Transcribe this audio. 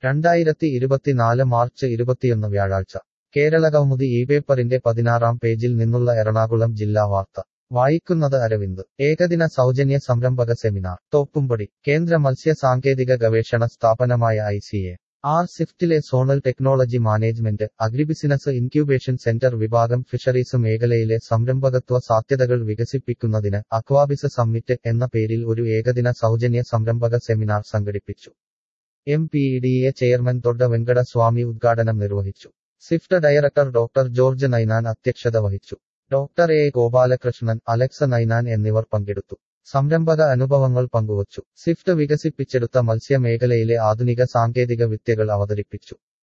രണ്ടായിരത്തി ഇരുപത്തിനാല് മാർച്ച് ഇരുപത്തിയൊന്ന് വ്യാഴാഴ്ച കേരളകൗമുദി ഈ പേപ്പറിന്റെ പതിനാറാം പേജിൽ നിന്നുള്ള എറണാകുളം ജില്ലാ വാർത്ത വായിക്കുന്നത് അരവിന്ദ് ഏകദിന സൗജന്യ സംരംഭക സെമിനാർ തോപ്പുംപടി കേന്ദ്ര മത്സ്യ സാങ്കേതിക ഗവേഷണ സ്ഥാപനമായ ഐ സി എ ആർ സിഫ്റ്റിലെ zonal technology management agribusiness incubation centre വിഭാഗം ഫിഷറീസ് മേഖലയിലെ സംരംഭകത്വ സാധ്യതകൾ വികസിപ്പിക്കുന്നതിന് അക്വാബിസ് സമ്മിറ്റ് എന്ന പേരിൽ ഒരു ഏകദിന സൗജന്യ സംരംഭക സെമിനാർ സംഘടിപ്പിച്ചു M P D A chairman Thodda Venkata Swamy ഉദ്ഘാടനം നിർവഹിച്ചു CIFT director doctor George Ninan അധ്യക്ഷത വഹിച്ചു ഡോക്ടർ എ ഗോപാലകൃഷ്ണൻ അലക്സ നൈനാൻ എന്നിവർ പങ്കെടുത്തു സംരംഭക അനുഭവങ്ങൾ പങ്കുവച്ചു സിഫ്റ്റ് വികസിപ്പിച്ചെടുത്ത മത്സ്യമേഖലയിലെ ആധുനിക സാങ്കേതിക വിദ്യകൾ അവതരിപ്പിച്ചു